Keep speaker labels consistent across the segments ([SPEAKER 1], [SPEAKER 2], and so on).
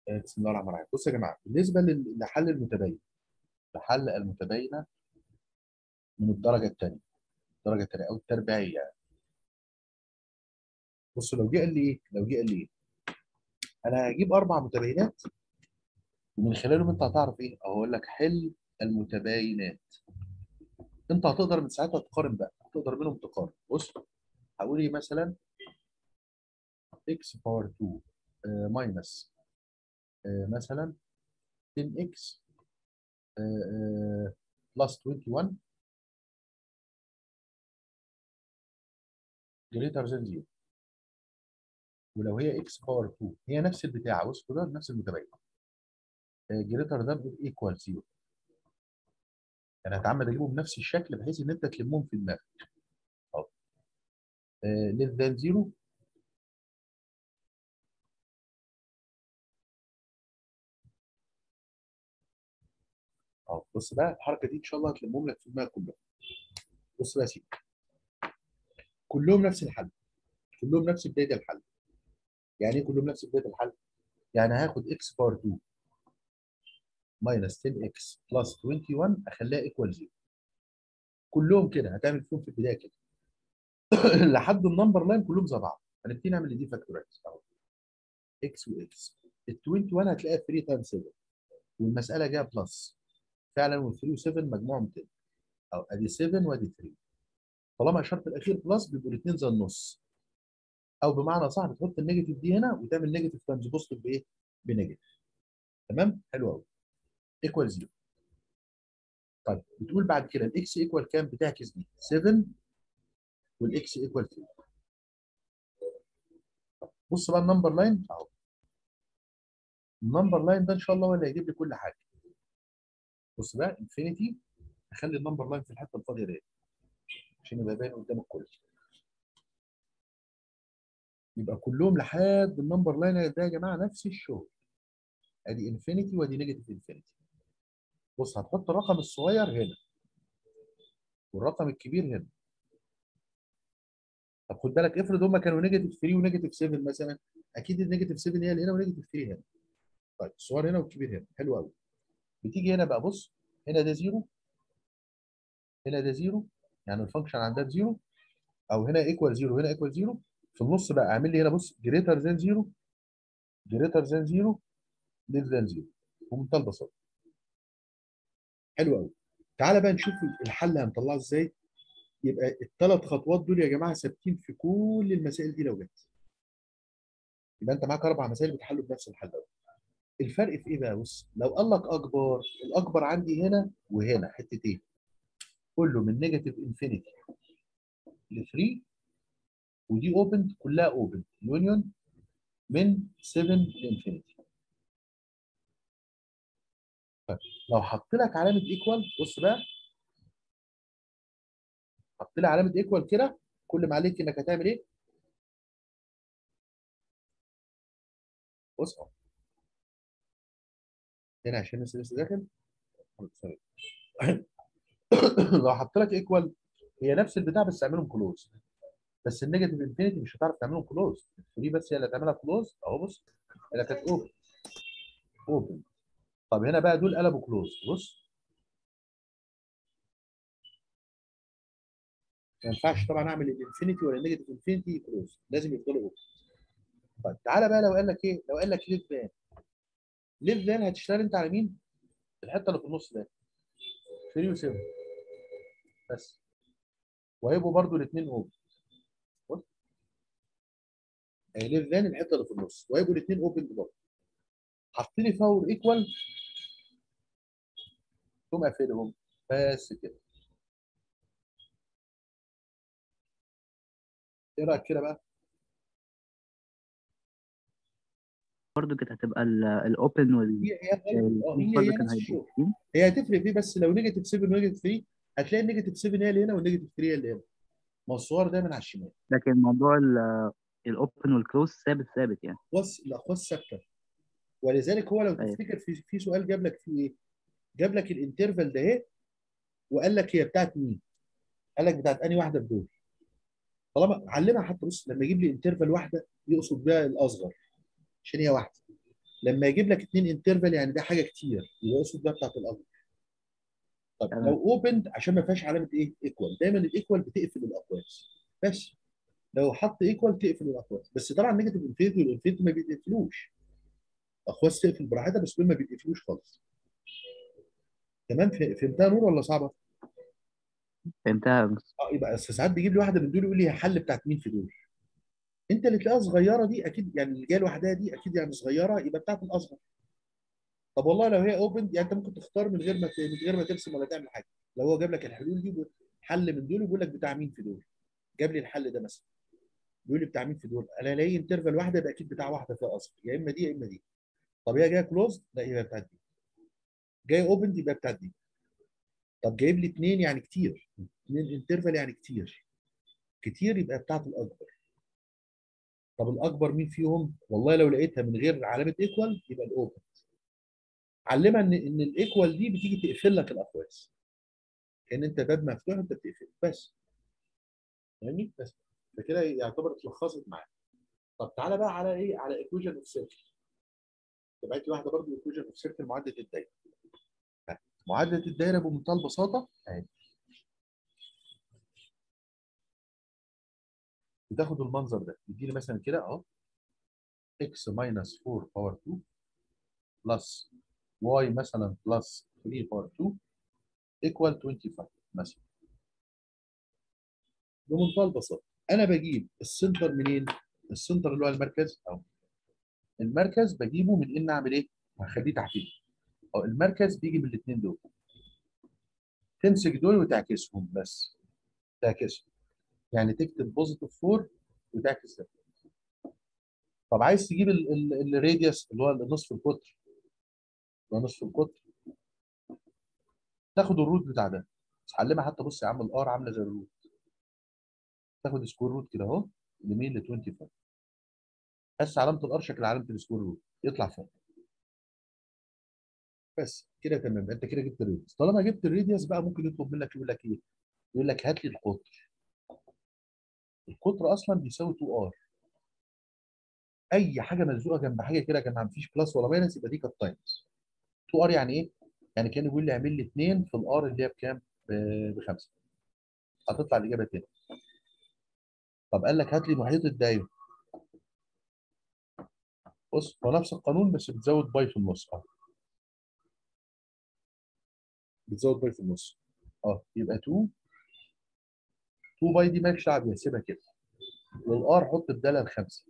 [SPEAKER 1] آه، بسم الله الرحمن الرحيم بصوا يا جماعه بالنسبه لل- لحل المتباين لحل المتباينه من الدرجه الثانيه الدرجه الثانيه او التربيعيه يعني بصوا لو جه قال لي ايه لو جه قال لي ايه انا هجيب اربع متباينات ومن خلالهم انت هتعرف ايه او اقول لك حل المتباينات انت هتقدر من ساعتها تقارن بقى هتقدر منهم تقارن بص هقول ايه مثلا x باور 2 ماينس مثلا 10x بلس 21 greater than 0 ولو هي x باور 2 هي نفس البتاع بص كده نفس المتباين جريتر ذان ايكوال 0 يعني هتعمد اجيبهم بنفس الشكل بحيث ان انت تلمهم في دماغك اهو ليس ذان 0 اهو بص بقى الحركه دي ان شاء الله هتلمهم لك في دماغك كلهم بص بقى يا سيدي كلهم نفس الحل كلهم نفس بدايه الحل يعني ايه كلهم نفس بدايه الحل؟ يعني هاخد x بار 2 ماينس 10x بلس 21 اخليها ايكوال 0 كلهم كده هتعمل فيهم في البدايه كده لحد النمبر لاين كلهم زي بعض هنبتدي نعمل دي فاكتورايز اهو x واx ال 21 هتلاقيها 3 تايمز 7 والمساله جايه بلس فعلا وال 3 و7 مجموعهم 10 او ادي 7 وادي 3 طالما الشرط الاخير بلس بيبقوا الاثنين زي النص او بمعنى صح بتحط النيجاتيف دي هنا وتعمل نيجاتيف تايمز بوزيتيف بايه؟ بنيجاتيف تمام؟ حلو قوي ايكوال 0 طيب بتقول بعد كده الاكس ايكوال كام بتعكس دي 7 والاكس ايكوال 3 بص بقى النمبر لاين اهو النمبر لاين ده ان شاء الله هو اللي هيجيب لي كل حاجه بص بقى انفينيتي اخلي النمبر لاين في الحته الفاضيه دي عشان يبقى باين قدام الكل يبقى كلهم لحد النمبر لاين ده يا جماعه نفس الشغل ادي انفينيتي وادي نيجاتيف انفينيتي بص هتحط الرقم الصغير هنا والرقم الكبير هنا طب خد بالك افرض هم كانوا نيجاتيف 3 ونيجاتيف 7 مثلا اكيد النيجاتيف 7 هي اللي هنا ونيجاتيف 3 هنا طيب الصغير هنا والكبير هنا حلو قوي بتيجي هنا بقى بص هنا ده زيرو هنا ده زيرو يعني الفانكشن عندها بزيرو او هنا ايكوال زيرو هنا ايكوال زيرو في النص بقى اعمل لي هنا بص جريتر ذان زيرو جريتر ذان زيرو ليس ذان زيرو بمنتهى البساطه حلو قوي تعالى بقى نشوف الحل هنطلعه ازاي يبقى الثلاث خطوات دول يا جماعه ثابتين في كل المسائل دي لو جت يبقى انت معاك اربع مسائل بتحلوا بنفس الحل ده الفرق في ايه بقى بص لو قال لك اكبر الاكبر عندي هنا وهنا حته ايه قول له من نيجاتيف انفينيتي ل 3 ودي اوبن كلها اوبن يونيون من 7 لانفينيتي طيب لو حط لك علامه ايكوال بص بقى حط لي علامه ايكوال كده كل ما عليك انك هتعمل ايه بص اهو هنا عشان لسه لسه داخل لو حط لك ايكوال هي نفس البتاع بس اعملهم كلوز بس النيجاتيف انفينيتي مش هتعرف تعملهم كلوز دي بس هي اللي هتعملها كلوز اهو بص هنا كانت اوبن اوبن طب هنا بقى دول قلبوا كلوز بص ما ينفعش طبعا اعمل الانفينيتي ولا النيجاتيف انفينيتي كلوز لازم يفضلوا اوبن طيب تعالى بقى لو قال لك ايه لو قال لك ليف بان ليف بان هتشتغل انت على مين الحته اللي في النص ده 3 و 7 بس وهيبقوا برضو الاثنين اوبن بص ليف بان الحته اللي في النص وهيبقوا الاثنين اوبن برضه حط لي فور ايكوال ثم اقفلهم بس كده ايه رايك كده بقى
[SPEAKER 2] برضه كانت هتبقى الاوبن وال
[SPEAKER 1] هي هي اه هي
[SPEAKER 2] برضه
[SPEAKER 1] هي
[SPEAKER 2] كان
[SPEAKER 1] نفس
[SPEAKER 2] هيبقوا
[SPEAKER 1] الشغل
[SPEAKER 2] فيه.
[SPEAKER 1] هي هتفرق فيه بس لو نيجاتيف 7 ونيجاتيف 3 هتلاقي النيجاتيف 7 هي اللي هنا والنيجاتيف 3 هي اللي هنا ما هو الصور دايما على الشمال
[SPEAKER 2] لكن موضوع الاوبن والكلوز ثابت ثابت يعني
[SPEAKER 1] الاقواس الاقواس ثابته ولذلك هو لو
[SPEAKER 2] أيوة.
[SPEAKER 1] تفتكر في في سؤال جاب لك فيه ايه؟ جاب لك الانترفال ده اهي وقال لك هي بتاعت مين؟ قال لك بتاعت انهي واحده في دول؟ طالما علمها حتى بص لما يجيب لي انترفال واحده يقصد بيها الاصغر عشان هي واحده لما يجيب لك اثنين انترفال يعني ده حاجه كتير يبقى يقصد ده بتاعت الاكبر طب
[SPEAKER 2] تمام.
[SPEAKER 1] لو اوبند عشان ما فيهاش علامه ايه ايكوال دايما الايكوال بتقفل الاقواس بس لو حط ايكوال تقفل الاقواس بس طبعا نيجاتيف انفينيتي والانفينيتي ما بيتقفلوش اقواس تقفل براحتها بس دول ما بيتقفلوش خالص تمام ف- فهمتها نور ولا صعبه؟
[SPEAKER 2] فهمتها يا مستر.
[SPEAKER 1] اه يبقى أصل ساعات بيجيب لي واحده من دول يقول لي هي حل بتاعت مين في دول انت اللي تلاقيها صغيره دي اكيد يعني اللي جايه لوحدها دي اكيد يعني صغيره يبقى بتاعت الاصغر طب والله لو هي اوبن يعني انت ممكن تختار من غير ما ت- من غير ما ترسم ولا تعمل حاجه لو هو جاب لك الحلول دي حل من دول ويقول لك بتاع مين في دول جاب لي الحل ده مثلا بيقول لي بتاع مين في دول انا الاقي انترفال واحده يبقى اكيد بتاع واحده فيها اصغر يا اما دي يا اما دي طب هي جايه كلوز لا يبقى بتاعت دي جايه اوبن يبقى بتاعت دي طب جايب لي اثنين يعني كتير اثنين انترفال يعني كتير كتير يبقى بتاعت الاكبر طب الاكبر مين فيهم والله لو لقيتها من غير علامه ايكوال يبقى الاوبن علمها ان ان الايكوال دي بتيجي تقفل لك الاقواس كان انت باب مفتوح انت بتقفل بس فاهمني بس فكده يعتبر اتلخصت معاك طب تعالى بقى على ايه على ايكويشن اوف سيركل تبعت لي واحده برضه ايكويشن اوف سيركل معادله الدايره معادله الدايره بمنتهى البساطه اهي بتاخد المنظر ده يديني مثلا كده اهو x minus 4 باور 2 بلس y مثلا بلس 3 باور 2 equal 25 مثلا بمنتهى البساطه انا بجيب السنتر منين؟ السنتر اللي هو المركز اهو المركز بجيبه من ان اعمل ايه؟ هخليه تحتيه أو المركز بيجي من الاثنين دول تمسك دول وتعكسهم بس تعكسهم يعني تكتب بوزيتيف 4 وتعكس ده طب عايز تجيب الراديوس اللي هو نصف القطر اللي هو نصف القطر تاخد الروت بتاع ده علمها حتى بص يا عم الار عامله زي الروت تاخد سكوير روت كده اهو لمين ل 25 بس علامه الار شكل علامه السكوير روت يطلع فوق بس كده تمام انت كده جبت الراديوس طالما جبت الراديوس بقى ممكن يطلب منك يقول لك ايه يقول لك هات لي القطر القطر اصلا بيساوي 2 ار اي حاجه ملزوقه جنب حاجه كده يا جماعه مفيش بلس ولا ماينس يبقى دي كانت تايمز 2 ار يعني ايه؟ يعني كان يقول لي اعمل لي 2 في الار اللي هي بكام؟ بخمسه هتطلع الاجابه تاني طب قال لك هات لي محيط الدايره بص هو نفس القانون بس بتزود باي في النص اه بتزود باي في النص اه يبقى 2 2 باي دي مالكش دعوه بيها سيبها كده والار حط بدالها الخمسه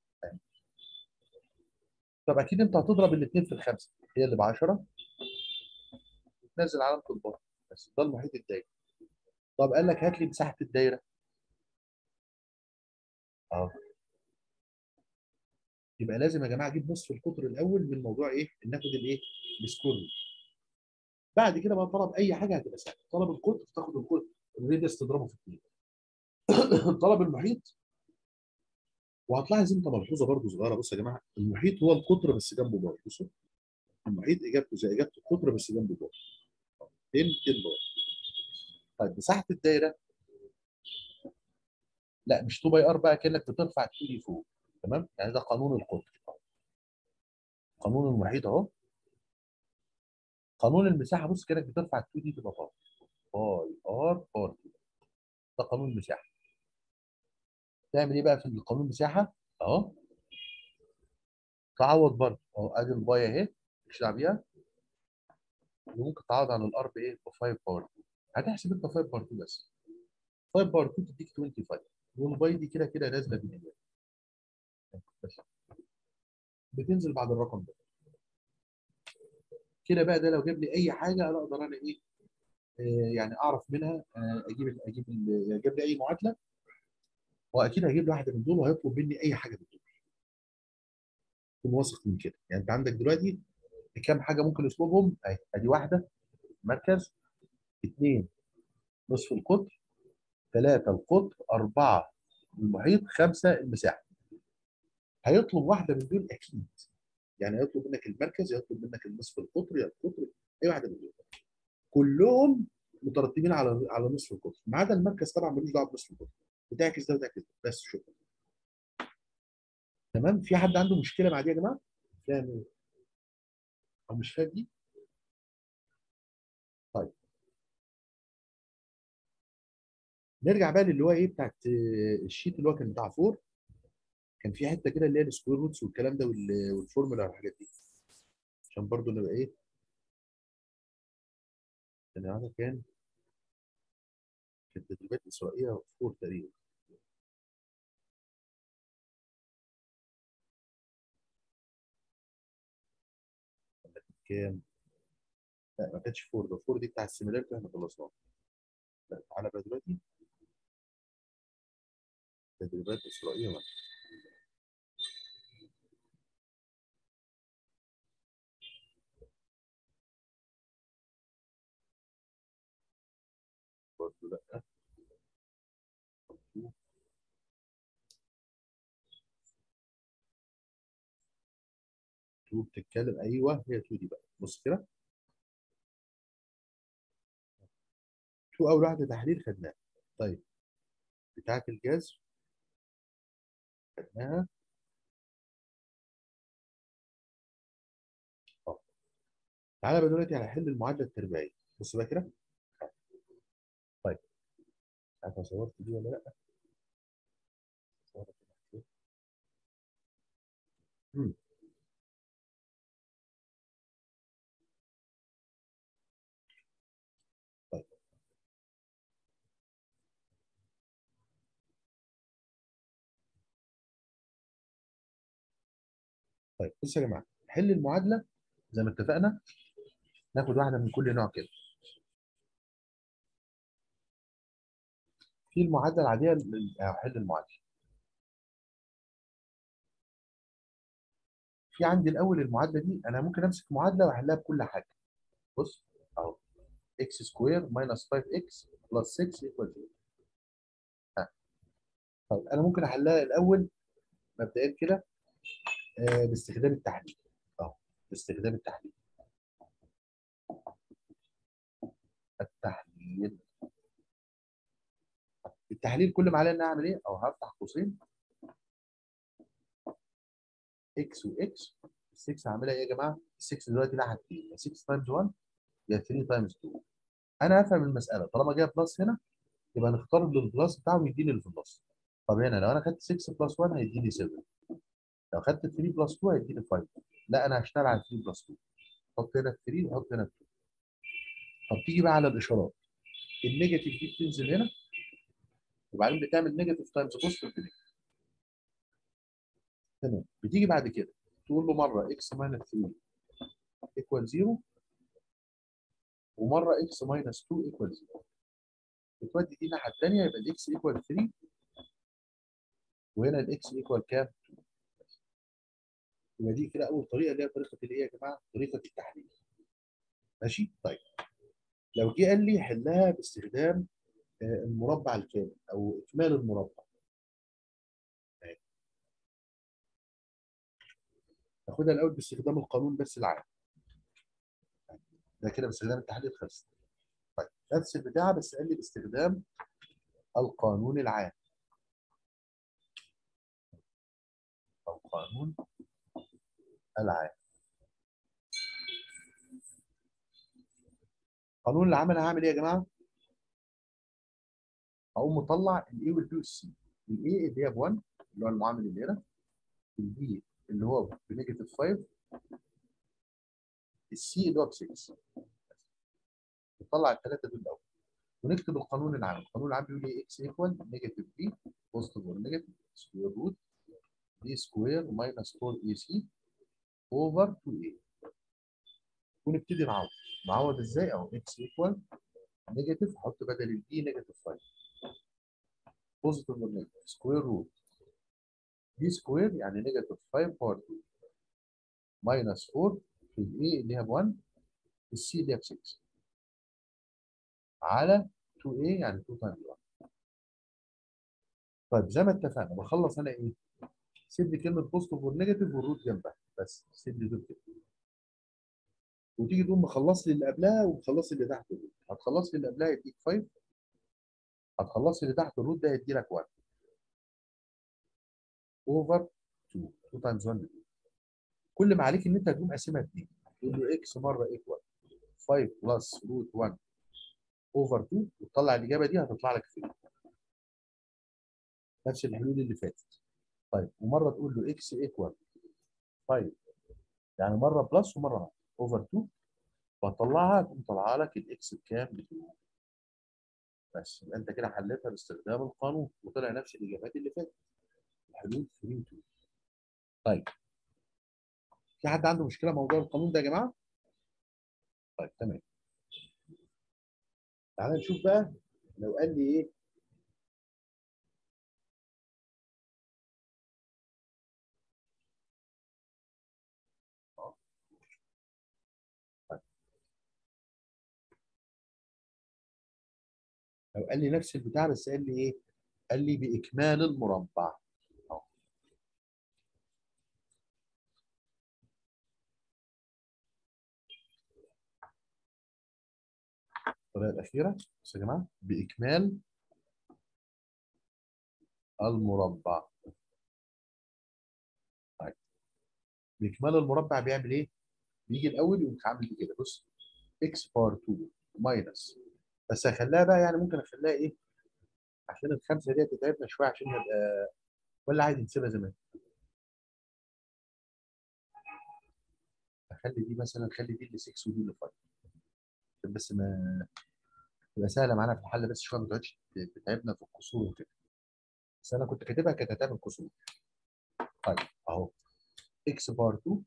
[SPEAKER 1] طب اكيد انت هتضرب الاثنين في الخمسه هي اللي ب 10 تنزل علامه البار بس ده المحيط الدايره طب قال لك هات لي مساحه الدايره اه يبقى لازم يا جماعه اجيب نصف القطر الاول من موضوع ايه؟ ان ناخد الايه؟ السكور بعد كده بقى طلب اي حاجه هتبقى سهله طلب القطر تاخد القطر الريديوس تضربه في اثنين طلب المحيط وهتلاحظ انت ملحوظه برضو صغيره بص يا جماعه المحيط هو القطر بس جنبه بار بصوا المحيط اجابته زي اجابه القطر بس جنبه بار 10 10 بار طيب مساحه الدايره لا مش 2 باي ار بقى كانك بترفع 2 دي فوق تمام يعني ده قانون القطر قانون المحيط اهو قانون المساحه بص كانك بترفع 2 دي تبقى باي باي ار بار ده قانون المساحه تعمل ايه بقى في القانون المساحه اهو تعوض برضه اهو ادي الباي اهي مش دعوه بيها وممكن تعوض عن الار بايه ب 5 باور 2 هتحسب انت 5 باور 2 بس 5 باور 2 تديك 25 والباي دي كده كده نازله بالنسبه بس بتنزل بعد الرقم ده كده بقى ده لو جاب لي اي حاجه انا اقدر انا ايه آه يعني اعرف منها آه اجيب ال اجيب ال جاب لي اي معادله هو اكيد هيجيب لي واحده من دول وهيطلب مني اي حاجه من دول كن واثق من كده يعني انت عندك دلوقتي كام حاجه ممكن يطلبهم اهي ادي واحده مركز اثنين نصف القطر ثلاثه القطر اربعه المحيط خمسه المساحه هيطلب واحده من دول اكيد يعني هيطلب منك المركز يطلب منك النصف القطر يا القطر اي واحده من دول كلهم مترتبين على على نصف القطر ما عدا المركز طبعا ملوش دعوه بنصف القطر بتعكس ده وتعكس ده بس شكرا تمام في حد عنده مشكله مع دي يا جماعه؟ فاهم او مش فاهم دي طيب نرجع بقى للي هو ايه بتاعت آه، الشيت اللي هو كان بتاع فور كان في حته كده اللي هي السكوير روتس والكلام ده وال- والفورمولا والحاجات دي عشان برضو نبقى ايه كان هذا كان في التدريبات الاسرائيليه فور تقريبا كام لا ما كانتش فور ده فور دي بتاع السيميلاريتي احنا خلصناها لا تعالى بقى دلوقتي تدريبات اسرائيليه بقى. برضه لا تو بتتكلم ايوه هي تو دي بقى بص كده تو اول واحده تحليل خدناها طيب بتاعه الجذر خدناها اه تعالى بقى دلوقتي هنحل المعادله التربيعيه بص بقى كده طيب عارف أنا صورت دي ولا لا صورت كده. مم. طيب طيب بص يا جماعه حل المعادله زي ما اتفقنا ناخد واحده من كل نوع كده في المعادله العاديه لل- أو حل المعادله في عندي الاول المعادله دي انا ممكن امسك معادله واحلها بكل حاجه بص اهو اكس سكوير ماينس 5 اكس بلس 6 ايكوال 0 ها طيب انا ممكن احلها الاول مبدئيا كده آه، باستخدام التحليل اهو باستخدام التحليل التحليل التحليل كل ما عليا ان اعمل ايه او هفتح قوسين اكس واكس 6 هعملها ايه يا جماعه 6 دلوقتي لها حاجتين يا 6 تايمز 1 يا 3 تايمز 2 انا هفهم المساله طالما جايه بلس هنا يبقى نختار اللي البلس بتاعه ويديني اللي في النص طب هنا لو انا خدت 6 بلس 1 هيديني 7 لو خدت 3 بلس 2 هيديني 5 لا انا هشتغل على 3 بلس 2 حط هنا 3 وحط هنا 2 طب تيجي بقى على الاشارات النيجاتيف دي بتنزل هنا وبعدين بتعمل نيجاتيف تايمز بوزيتيف بنيجاتيف تمام بتيجي بعد كده تقول له مره اكس ماينس 3 ايكوال 0 ومره اكس ماينس 2 ايكوال 0 بتودي دي الناحيه الثانيه يبقى الاكس ايكوال 3 وهنا الاكس ايكوال كام؟ يبقى دي كده اول طريقه اللي هي طريقه الايه يا جماعه؟ طريقه التحليل. ماشي؟ طيب لو جه قال لي حلها باستخدام آه، المربع الكامل او اكمال المربع. أهي. ناخدها الاول باستخدام القانون بس العام. ده كده باستخدام التحليل خلص. طيب نفس البتاعه بس قال لي باستخدام القانون العام. او قانون العام. قانون العام انا هعمل ايه يا جماعه؟ هقوم مطلع الاي والبي والسي. الاي اللي هي ب 1 اللي هو المعامل اللي هنا. البي اللي هو بنيجاتيف 5 السي اللي هو ب 6 نطلع الثلاثه دول الاول ونكتب القانون العام القانون العام بيقول ايه اكس ايكوال نيجاتيف بي بوزيتيف اور نيجاتيف سكوير روت بي سكوير ماينس 4 اي سي اوفر 2 اي ونبتدي نعوض نعوض ازاي او اكس ايكوال نيجاتيف احط بدل البي نيجاتيف 5 بوزيتيف اور نيجاتيف سكوير روت بي سكوير يعني نيجاتيف 5 باور 2 ماينس 4 في الاي اللي هي ب 1 السي اللي هي ب 6 على 2a يعني 2 تايمز 1 طيب زي ما اتفقنا بخلص انا ايه؟ سيب لي كلمه بوزيتيف والنيجاتيف والروت جنبها بس سيب لي دول كده وتيجي تقوم مخلص لي اللي قبلها ومخلص لي اللي تحت الروت هتخلص لي اللي قبلها يديك 5 هتخلص لي اللي تحت الروت ده يدي لك 1 اوفر 2 2 تايمز 1 2 كل ما عليك ان انت هتقوم قاسمها 2 تقول له اكس مره ايكوال 5 بلس روت 1 اوفر 2 وتطلع الاجابه دي هتطلع لك 3 نفس الحلول اللي فاتت طيب ومره تقول له اكس ايكوال 5 يعني مره بلس ومره اوفر 2 فتطلعها تقوم طالعه لك الاكس بكام؟ ب 2 بس يبقى انت كده حليتها باستخدام القانون وطلع نفس الاجابات اللي فاتت الحلول 3 2 طيب في حد عنده مشكله موضوع القانون ده يا جماعه؟ طيب تمام تعالى نشوف بقى لو قال لي ايه طيب. لو قال لي نفس البتاع بس قال لي ايه؟ قال لي باكمال المربع أهو. الطريقه الاخيره بص يا جماعه باكمال المربع طيب باكمال المربع بيعمل ايه؟ بيجي الاول يقوم عامل لي كده بص اكس بار 2 ماينس بس هخليها بقى يعني ممكن اخليها ايه؟ عشان الخمسه دي تتعبنا شويه عشان نبقى ولا عادي نسيبها زي ما هي اخلي دي مثلا خلي دي اللي 6 ودي اللي 5 عشان بس ما تبقى سهله معانا في الحل بس شويه ما تقعدش تتعبنا في الكسور وكده بس انا كنت كاتبها كانت هتعمل كسور طيب اهو اكس بار 2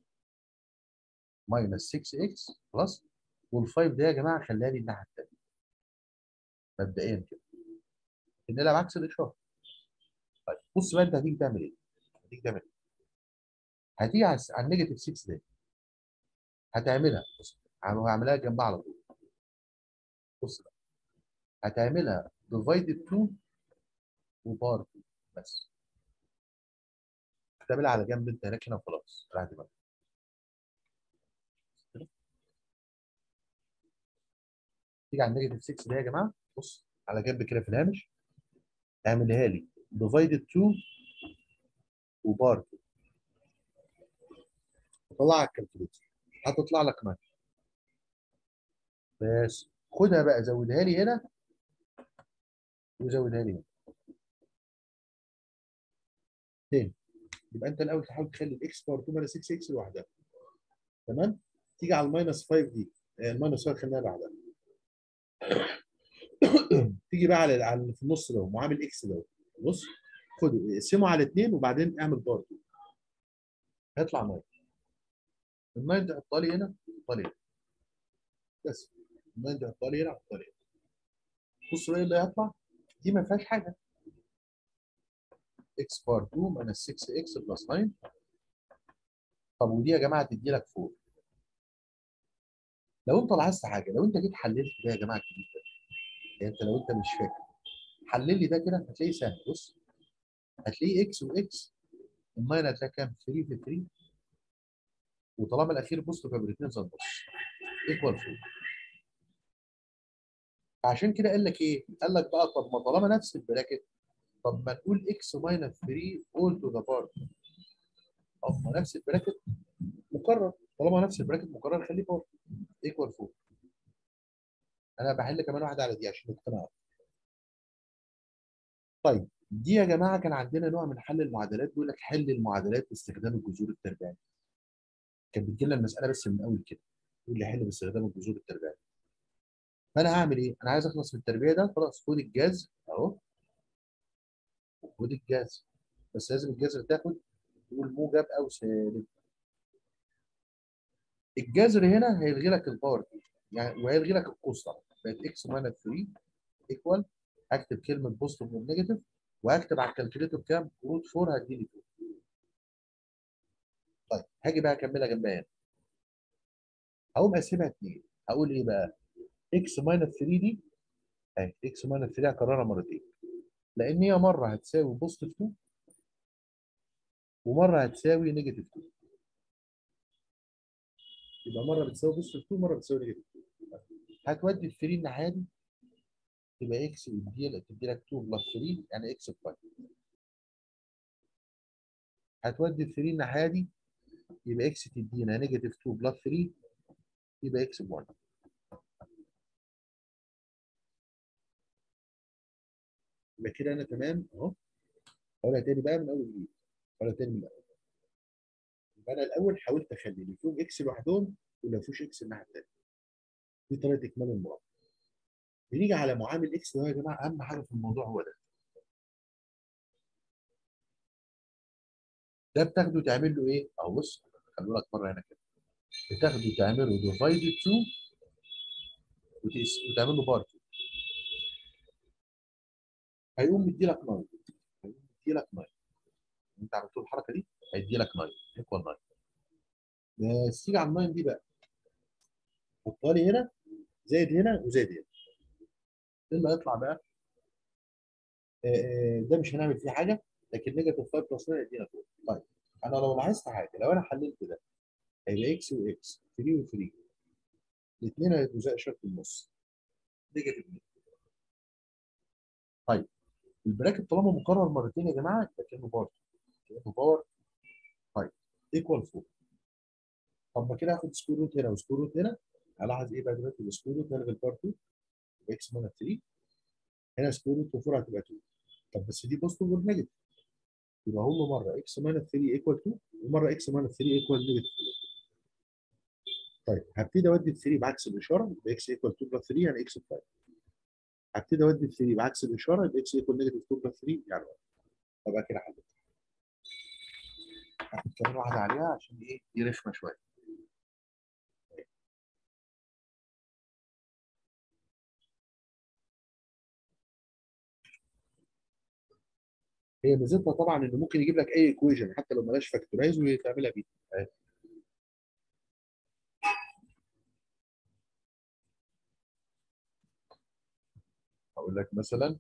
[SPEAKER 1] ماينس 6 اكس بلس وال5 ده يا جماعه خليها لي الناحيه الثانيه مبدئيا كده نلعب عكس الاشاره طيب بص بقى انت هتيجي تعمل ايه؟ هتيجي تعمل ايه؟ هتيجي على على النيجاتيف 6 ده هتعملها بص هعملها جنبها على طول بص بقى هتعملها ديفايدد 2 وبار 2 بس هتعملها على جنب انت هناك هنا وخلاص راح دماغك تيجي على النيجاتيف 6 ده يا جماعه بص على جنب كده في الهامش اعملها لي ديفايدد 2 وبار 2 طلع على الكالكوليتر هتطلع لك ماشي بس خدها بقى زودها لي هنا وزودها لي هنا تاني يبقى انت الاول تحاول تخلي الاكس بار 2 ماينس 6 اكس لوحدها تمام تيجي على الماينس 5 دي الماينس 5 خليها بعدها تيجي بقى على على في النص ده معامل اكس ده بص خد اقسمه على 2 وبعدين اعمل بار 2 هيطلع 9 ال 9 دي حطها لي هنا حطها لي هنا بس ال 9 دي حطها لي هنا حطها لي هنا بص بقى اللي هيطلع دي ما فيهاش حاجه اكس بار 2 ماينس 6 اكس بلس 9 طب ودي يا جماعه تدي لك 4 لو انت لاحظت حاجه لو انت جيت حللت ده يا جماعه الجديد ده يعني انت لو انت مش فاكر حلل لي ده كده هتلاقيه سهل بص هتلاقيه اكس واكس الماين هتلاقي كام 3 في 3 وطالما الاخير بوست فيبقى الاثنين زي النص ايكوال 4 عشان كده قال لك ايه؟ قال لك بقى طب ما طالما نفس البراكت طب ما نقول اكس ماينس 3 اول تو ذا بار طب ما نفس البراكت مكرر طالما نفس البراكت مكرر خليه بار ايكوال 4 انا بحل كمان واحده على دي عشان نقتنع طيب دي يا جماعه كان عندنا نوع من حل المعادلات بيقول لك حل المعادلات باستخدام الجذور التربيعيه كانت بتجي لنا المساله بس من اول كده يقول لي حل باستخدام الجذور التربيعيه فانا هعمل ايه؟ انا عايز اخلص من التربيع ده خلاص خد الجذر اهو خد الجذر بس لازم الجذر تاخد تقول موجب او سالب الجذر هنا هيلغي لك الباور دي يعني وهيلغي لك القوس طبعا بقت اكس ماينس 3 ايكوال هكتب كلمه بوزيتيف ونيجاتيف وهكتب على الكالكوليتور كام؟ روت 4 هتجيلي 2 طيب هاجي بقى اكملها جنبها هنا هقوم اقسمها 2 هقول ايه بقى؟ اكس ماينس 3 دي اهي اكس ماينس 3 هكررها مرتين لان هي مره هتساوي بوزيتيف 2 ومره هتساوي نيجاتيف 2 يبقى مره بتساوي بوزيتيف 2 مره بتساوي نيجاتيف 2 هتودي ال 3 الناحيه دي تبقى اكس تدي لك تدي لك 2 بلس 3 يعني اكس ب 5 هتودي ال 3 الناحيه دي يبقى اكس تدينا نيجاتيف 2 بلس 3 يبقى اكس ب 1 يبقى كده انا تمام اهو اقولها تاني بقى من اول وجديد اقولها تاني من الاول يبقى انا الاول حاولت اخلي اللي فيهم اكس لوحدهم واللي ما فيهوش اكس الناحيه الثانيه دي طريقه اكمال المربع بنيجي على معامل اكس ده يا جماعه اهم حاجه في الموضوع هو ده ده بتاخده تعمل له ايه؟ اهو بص خلوا لك مره هنا كده بتاخده تعمله ديفايدد 2 وتعمل له بار 2 هيقوم مدي لك 9 هيقوم مدي لك 9 انت عملت له الحركه دي هيدي لك 9 ايكوال 9 بس تيجي على ال 9 دي بقى حطها لي هنا زائد هنا وزائد هنا ايه اللي هيطلع بقى؟ آه، آه، ده مش هنعمل فيه حاجه لكن نيجاتيف 5 بلس 9 يدينا 4 طيب انا لو لاحظت حاجه لو انا حللت ده هيبقى اكس واكس 3 و3 الاثنين هيبقوا زي اشاره النص نيجاتيف طيب البراكت طالما مكرر مرتين يا جماعه يبقى كانه باور كانه باور طيب ايكوال 4 طب ما كده هاخد سكور روت هنا وسكور روت هنا هلاحظ ايه بقى دلوقتي السكور روت هنا بالبار 2 يبقى اكس ماينس 3 هنا سكور روت 4 هتبقى 2 طب بس دي بوزيتيف والنيجاتيف يبقى هم مره اكس ماينس 3 ايكوال 2 ومره اكس ماينس 3 ايكوال نيجاتيف 2 طيب هبتدي اودي ال 3 بعكس الاشاره يبقى اكس ايكوال 2 بلس 3 يعني اكس 5 هبتدي اودي ال 3 بعكس الاشاره يبقى اكس ايكوال نيجاتيف 2 بلس 3 يعني 1 طب كده حلت هاخد كمان واحده عليها عشان ايه دي رخمه شويه هي ميزتها طبعا انه ممكن يجيب لك اي ايكويشن حتى لو مالهاش فاكتورايز وتعملها بيه أهي. هقول لك مثلا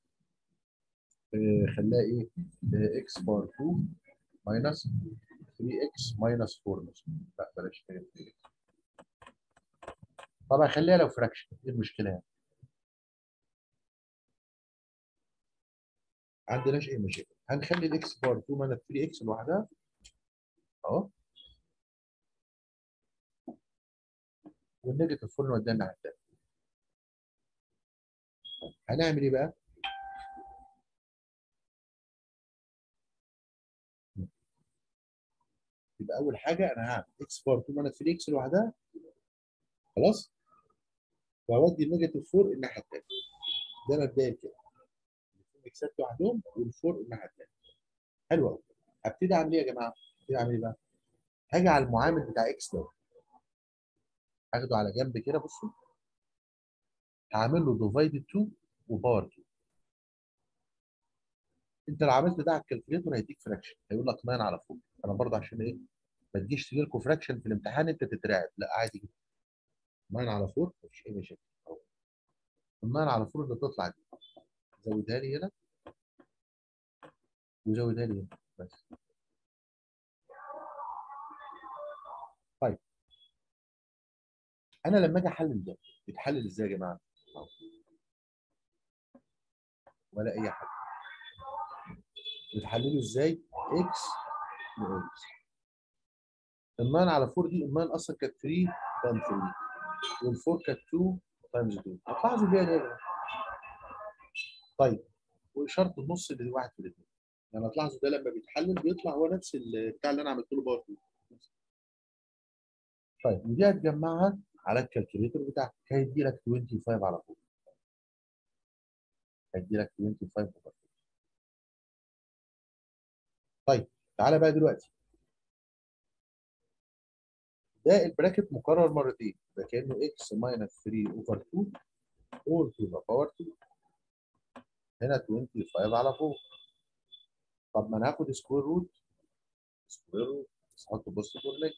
[SPEAKER 1] آه، خليها ايه اكس بار 2 ماينس 3 اكس ماينس 4 مثلا لا بلاش 3 طبعا خليها لو فراكشن ايه المشكله يعني عندناش اي مشاكل هنخلي الاكس بار 2 ماينس 3 اكس لوحدها اهو والنيجاتيف 4 نوديها الناحيه الثانيه هنعمل ايه بقى؟ يبقى اول حاجه انا هعمل اكس بار 2 ماينس 3 اكس لوحدها خلاص واودي النيجاتيف 4 الناحيه الثانيه ده مبدئيا كده الاكسات لوحدهم والفور الناحيه الثانيه حلو قوي هبتدي اعمل ايه يا جماعه؟ هبتدي اعمل ايه بقى؟ هاجي على المعامل بتاع اكس ده هاخده على جنب كده بصوا هعمل له ديفايد 2 وباور 2 انت لو عملت ده على الكالكوليتر هيديك فراكشن هيقول لك 9 على 4 انا برضه عشان ايه ما تجيش تجي لكم فراكشن في الامتحان انت تترعب لا عادي جدا 9 على 4 مفيش اي مشاكل أهو. ال 9 على 4 اللي بتطلع دي زودها لي هنا وزودها لي هنا بس طيب انا لما اجي احلل ده بيتحلل ازاي يا جماعه؟ أهو. ولا اي حاجه بتحلله ازاي؟ اكس واكس ال 9 على 4 دي ال 9 اصلا كانت 3 تايم 3 وال4 كانت 2 تايمز 2 هتلاحظوا بيها ده يا جماعه طيب واشاره النص اللي واحد في الاثنين يعني هتلاحظوا ده لما بيتحلل بيطلع هو نفس بتاع اللي انا عملت له باور 2 طيب ودي هتجمعها على الكالكوليتر بتاعك هيدي لك 25 على 4 هيدي لك 25 over 4 طيب تعالى بقى دلوقتي ده البراكت مكرر مرتين ده كانه اكس ماينس 3 اوفر 2 اول تو ذا باور 2 هنا 25 على 4 طب ما انا هاخد سكوير روت سكوير روت بس احط بوزيتيف ولا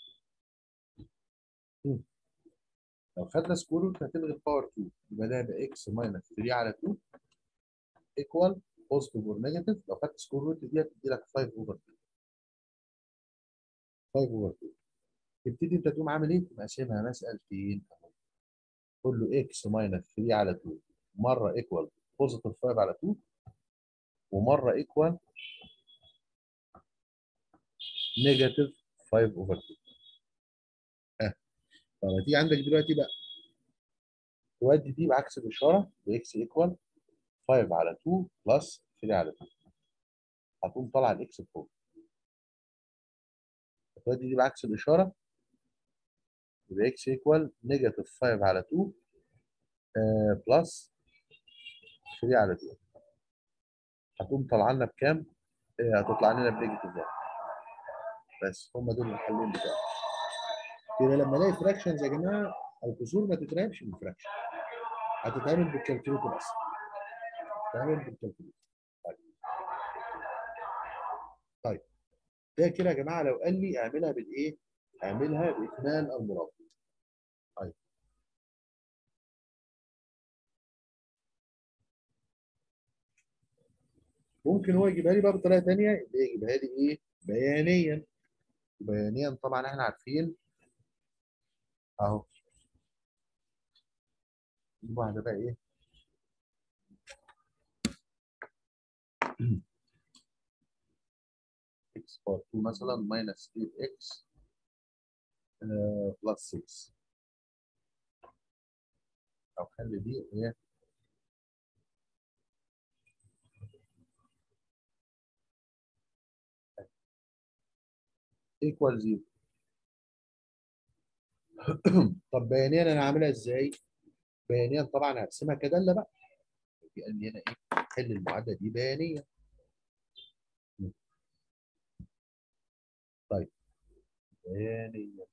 [SPEAKER 1] لو خدنا سكوير روت هتلغي الباور 2 يبقى ده يبقى اكس ماينس 3 على 2 ايكوال بوزيتيف اور نيجاتيف لو خدت سكوير روت دي هتدي لك 5 اوفر 2 5 اوفر 2 تبتدي انت تقوم عامل ايه؟ مقسمها مسألتين تقول له اكس ماينس 3 على 2 مره ايكوال بوزيتيف 5 على 2 ومره ايكوال نيجاتيف 5 اوفر 2 ها طب هتيجي عندك دلوقتي بقى تودي دي بعكس الاشاره باكس ايكوال 5 على 2 بلس 3 على 2 هتقوم طالعه الاكس فوق تودي دي بعكس الاشاره يبقى اكس ايكوال نيجاتيف 5 على 2 بلس 3 على 2 هتقوم طالعه لنا بكام؟ آه، هتطلع لنا بنيجاتيف 1 بس هم دول الحلين بتوعنا كده لما الاقي فراكشنز يا جماعه الكسور ما تتراقبش بالفراكشن هتتعمل بالكالكوليتر بس هتتعمل بالكالكوليتر طيب طيب ده كده يا جماعه لو قال لي اعملها بالايه؟ اعملها باكمال المربع طيب ممكن هو يجيبها لي بقى بطريقه ثانيه اللي هي يجيبها لي ايه؟ بيانيا بيانيا طبعا احنا عارفين اهو دي واحده بقى ايه؟ x بار 2 مثلا minus 8x بلس 6 او خلي دي هي equal 0 طب بيانيا انا عاملها ازاي؟ بيانيا طبعا هرسمها كداله بقى قال لي هنا ايه؟ حل المعادله دي بيانيه طيب بيانيه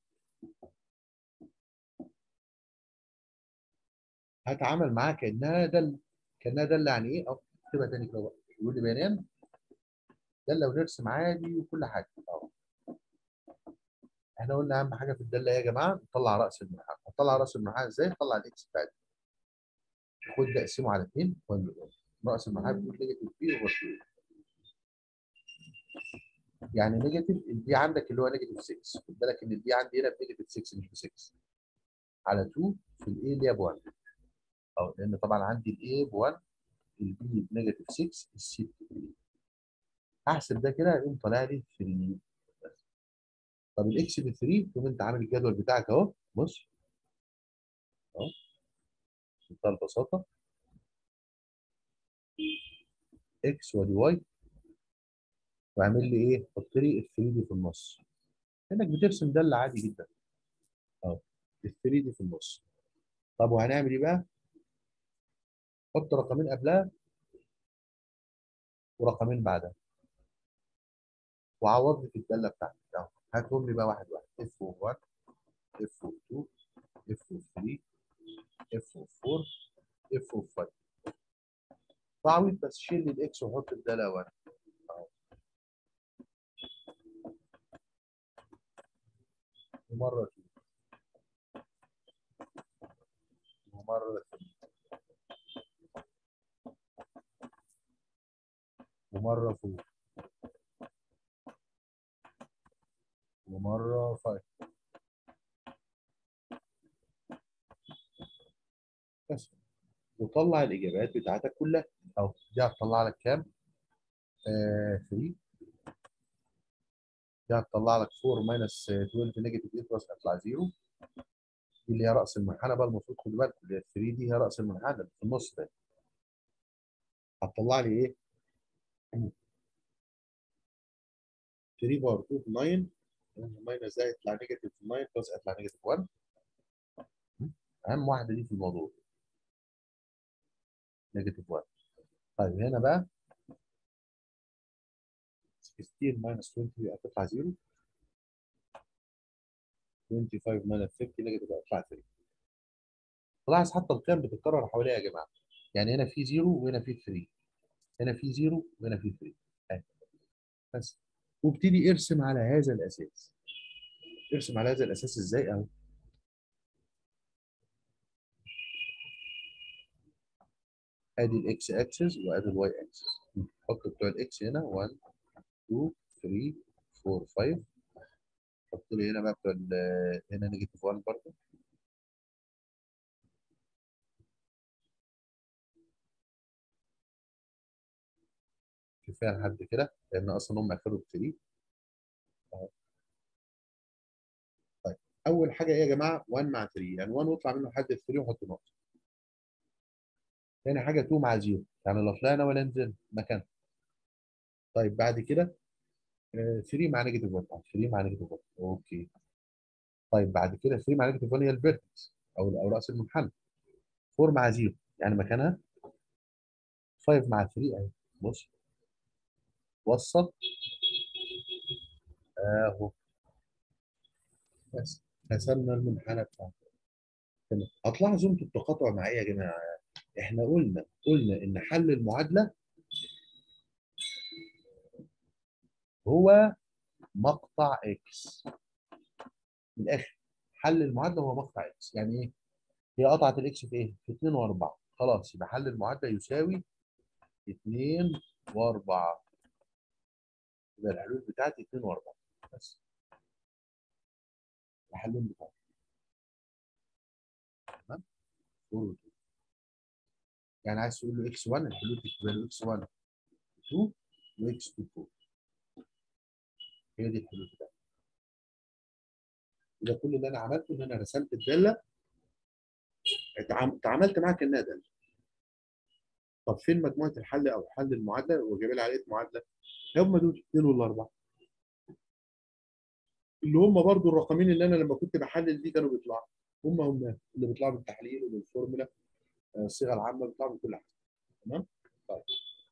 [SPEAKER 1] هتعامل معاها كانها داله كانها داله يعني ايه؟ اه اكتبها تاني كده بقى يقول لي بيانيا داله ونرسم عادي وكل حاجه اه احنا قلنا اهم حاجه في الداله ايه يا جماعه؟ نطلع راس المنحنى هنطلع راس المنحنى ازاي؟ نطلع الاكس بتاعتي خد ده اقسمه على 2 راس المنحنى بتقول نيجاتيف بي اوفر 2 يعني نيجاتيف البي عندك اللي هو نيجاتيف 6 خد بالك ان البي عندي هنا بنيجاتيف 6 مش ب 6 على 2 في الاي اللي هي ب 1 اه لان طبعا عندي الاي ب 1 البي بنيجاتيف 6 السي ب 3 احسب ده كده يقوم طالع لي 3 بس طب الاكس ب 3 تقوم انت عامل الجدول بتاعك اهو بص اهو بمنتهى البساطه اكس ودي واي واعمل لي ايه؟ حط لي ال 3 دي في النص كانك بترسم داله عادي جدا اهو ال 3 دي في النص طب وهنعمل ايه بقى؟ حط رقمين قبلها ورقمين بعدها وعوض لي في الداله بتاعتك اهو هاتهم لي بقى واحد واحد اف اوف 1 اف اوف 2 اف اوف 3 اف اوف 4 اف اوف 5 تعويض بس شيل لي الاكس وحط الداله 1 اهو ومره 2 ومره 3 ومره 4 ومره 5 بس وطلع الاجابات بتاعتك كلها اهو دي هتطلع لك كام؟ آه 3 دي هتطلع لك 4 ماينس 12 نيجاتيف 8 بلس هيطلع 0 دي اللي هي راس المنحنى بقى المفروض خد بالك اللي هي 3 دي هي راس المنحنى اللي في النص ده هتطلع لي ايه؟ 3 باور 2 ب 9 ماينس ده يطلع نيجاتيف 9 بلس هيطلع نيجاتيف 1 اهم واحده دي في الموضوع نيجاتيف 1 طيب هنا بقى 16 ماينس 20 هتطلع 0 25 ماينس 50 نيجاتيف هتطلع 3 تلاحظ حتى القيم بتتكرر حواليها يا جماعه يعني هنا في 0 وهنا في 3 هنا في 0 وهنا في 3 أهي. بس وابتدي ارسم على هذا الاساس ارسم على هذا الاساس ازاي اهو ادي الاكس اكسس وادي الواي اكسس حط بتوع الاكس هنا 1 2 3 4 5 حط لي هنا بقى بتوع ال- هنا نيجاتيف 1 برضه كفايه لحد كده لان اصلا هم اخروا ب 3 اول حاجه ايه يا جماعه 1 مع 3 يعني 1 واطلع منه لحد 3 وحط نقطه تاني حاجه 2 مع 0 يعني لا طلعنا ولا نزل مكان طيب بعد كده 3 مع نيجاتيف 1 3 مع نيجاتيف 1 اوكي طيب بعد كده 3 مع نيجاتيف 1 هي الفيرتكس او او راس المنحنى 4 مع 0 يعني مكانها 5 مع 3 اهي بص وصل اهو بس رسمنا المنحنى بتاعنا تمام هتلاحظوا انتوا التقاطع معايا يا جماعه احنا قلنا قلنا ان حل المعادله هو مقطع اكس من الاخر حل المعادله هو مقطع اكس يعني ايه هي قطعه الاكس في ايه في 2 و4 خلاص يبقى حل المعادله يساوي 2 و4 يبقى الحلول بتاعتي 2 و4 بس الحلول بتاعتي تمام 4 و 2 يعني عايز تقول له اكس 1 الحلول تكتبها له اكس 1 2 واكس 2 4 هي دي الحلول بتاعتي يبقى كل اللي انا عملته ان انا رسمت الداله اتعاملت معاها كانها داله طب فين مجموعه الحل او حل المعادله وجايب لي عليه معادله هم دول الاثنين والاربعه اللي هم برضو الرقمين اللي انا لما كنت بحلل دي كانوا بيطلعوا هم هم اللي بيطلعوا بالتحليل وبالفورمولا الصيغه العامه بيطلعوا بكل حاجه تمام طيب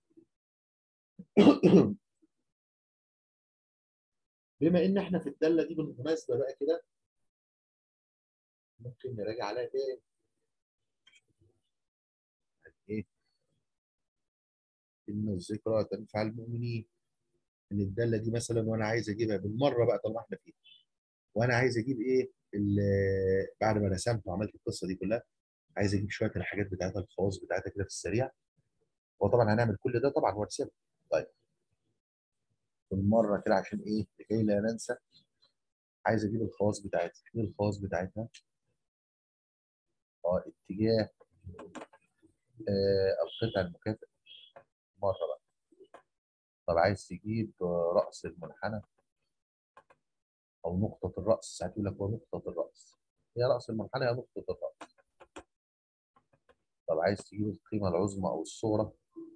[SPEAKER 1] بما ان احنا في الداله دي بالمناسبه بقى كده ممكن نراجع عليها تاني ايه ان الذكرى تنفع المؤمنين ان الداله دي مثلا وانا عايز اجيبها بالمره بقى طالما احنا فيها وانا عايز اجيب ايه بعد ما رسمت وعملت القصه دي كلها عايز اجيب شويه الحاجات بتاعتها الخواص بتاعتها كده في السريع وطبعا هنعمل كل ده طبعا واتساب طيب بالمره كده عشان ايه لكي لا ننسى عايز اجيب الخواص بتاعتها ايه الخواص بتاعتها اه اتجاه آه القطع المكافئ مره بقى طب عايز تجيب راس المنحنى او نقطه الراس ساعات يقول لك هو نقطه الراس هي راس المنحنى هي نقطه الراس طب عايز تجيب القيمه العظمى او الصغرى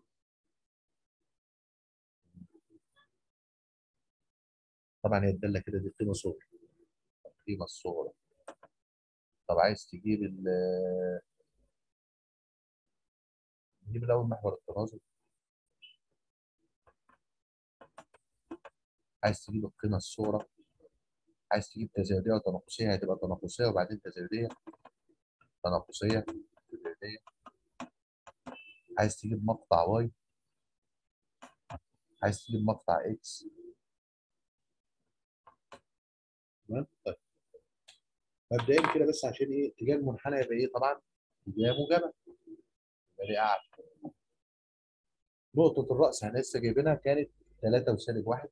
[SPEAKER 1] طبعا هي الداله كده دي قيمه صغرى القيمه الصغرى طب عايز تجيب ال نجيب الاول محور التناظر عايز تجيب القيمه الصغرى عايز تجيب تزايديه وتناقصيه هتبقى تناقصيه وبعدين تزايديه تناقصيه تزايديه عايز تجيب مقطع واي عايز تجيب مقطع اكس تمام طيب مبدئيا كده بس عشان ايه اتجاه المنحنى يبقى ايه طبعا اتجاه موجبه يبقى دي اعلى نقطة الرأس احنا لسه جايبينها كانت 3 وسالب 1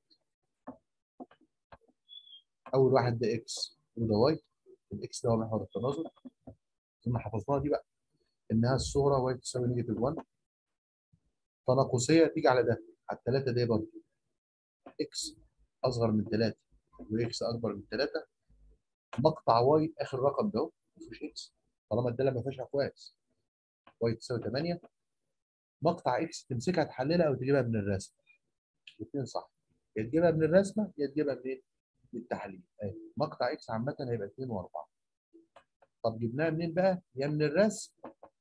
[SPEAKER 1] أول واحد ده إكس وده واي الإكس ده هو محور التناظر ثم حفظناها دي بقى إنها الصغرى واي تساوي نيجاتيف 1 تناقصية تيجي على ده على الثلاثة دي برضه إكس أصغر من 3 وإكس أكبر من 3 مقطع واي آخر رقم ده ما فيهوش إكس طالما الدالة ما فيهاش أقواس واي تساوي 8 مقطع اكس تمسكها تحللها او تجيبها من الرسم الاثنين صح يا تجيبها من الرسمه يا تجيبها منين؟ من التحليل اهي مقطع اكس عامه هيبقى 2 و4 طب جبناها منين بقى؟ يا من الرسم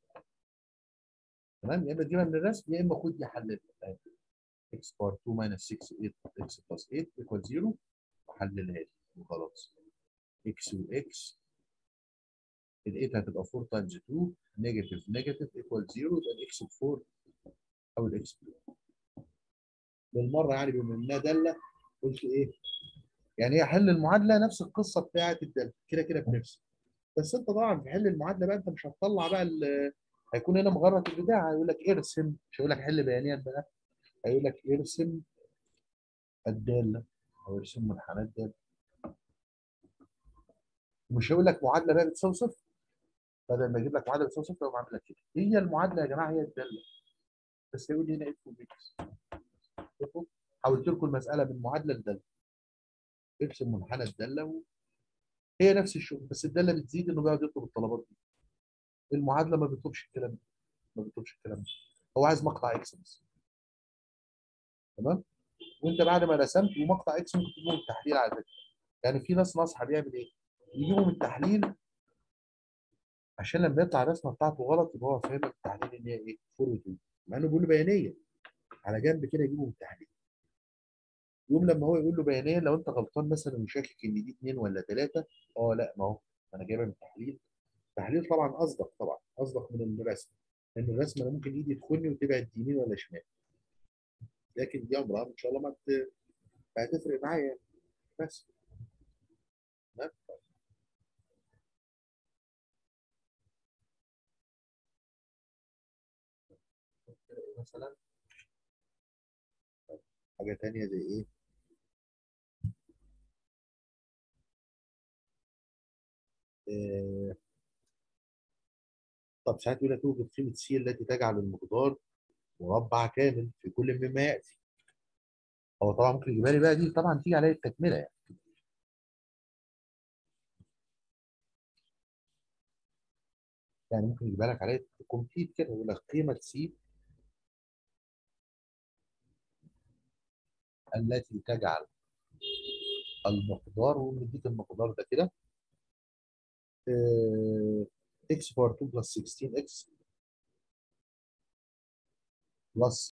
[SPEAKER 1] تمام يا اما تجيبها من الرسم يا اما خد حللها اهي اكس بار 2 ماينس 6 8 اكس بلس 8 ايكوال 0 وحللها لي وخلاص اكس واكس ال 8 هتبقى 4 تايمز 2 نيجاتيف نيجاتيف ايكوال 0 يبقى الاكس ب 4 او الاكس ب 2 بالمره يعني بما انها داله قلت ايه؟ يعني هي حل المعادله نفس القصه بتاعت الداله كده كده بنفس بس انت طبعا في حل المعادله بقى انت مش هتطلع بقى هيكون هنا مغرة البتاع هيقول لك ارسم مش هيقول لك حل بيانات بقى هيقول لك ارسم الداله او ارسم منحنى الداله مش هيقول لك معادله بقى بتساوي صفر بدل ما يجيب لك معادله بتساوي صفر يقوم عامل لك كده هي المعادله يا جماعه هي الداله بس يقول لي هنا اف اكس حولت لكم المساله من معادله لداله ارسم منحنى الداله هي نفس الشغل بس الداله بتزيد انه بيقعد يطلب الطلبات دي المعادله ما بتطلبش الكلام ده ما بتطلبش الكلام ده هو عايز مقطع اكس بس تمام وانت بعد ما رسمت ومقطع اكس ممكن تجيبه من التحليل على فكره يعني في ناس ناصحه بيعمل ايه؟ يجيبه من التحليل عشان لما يطلع الرسمه بتاعته غلط يبقى هو فاهم التحليل ان هي ايه؟ فورورد مع انه بيقول له بيانيه على جنب كده يجيبه من التحليل يوم لما هو يقول له بيانيا لو انت غلطان مثلا وشاكك ان دي اثنين ولا ثلاثه اه لا ما هو انا جايبها من التحليل التحليل طبعا اصدق طبعا اصدق من الرسم لان الرسم انا ممكن ايدي تخوني وتبعد يمين ولا شمال لكن دي عمرها ان شاء الله ما هت- ما هتفرق معايا يعني. بس تمام؟ كده إيه مثلا حاجه تانية زي ايه آه، طب ساعات يقول لك توجد قيمه سي التي تجعل المقدار مربع كامل في كل مما ياتي هو طبعا ممكن يجيبها لي بقى دي طبعا تيجي عليا التكمله يعني يعني ممكن يجيبها لك عليا كومبليت كده يقول لك قيمه سي التي تجعل المقدار ونديك المقدار ده كده اكس باور 2 بلس 16 اكس بلس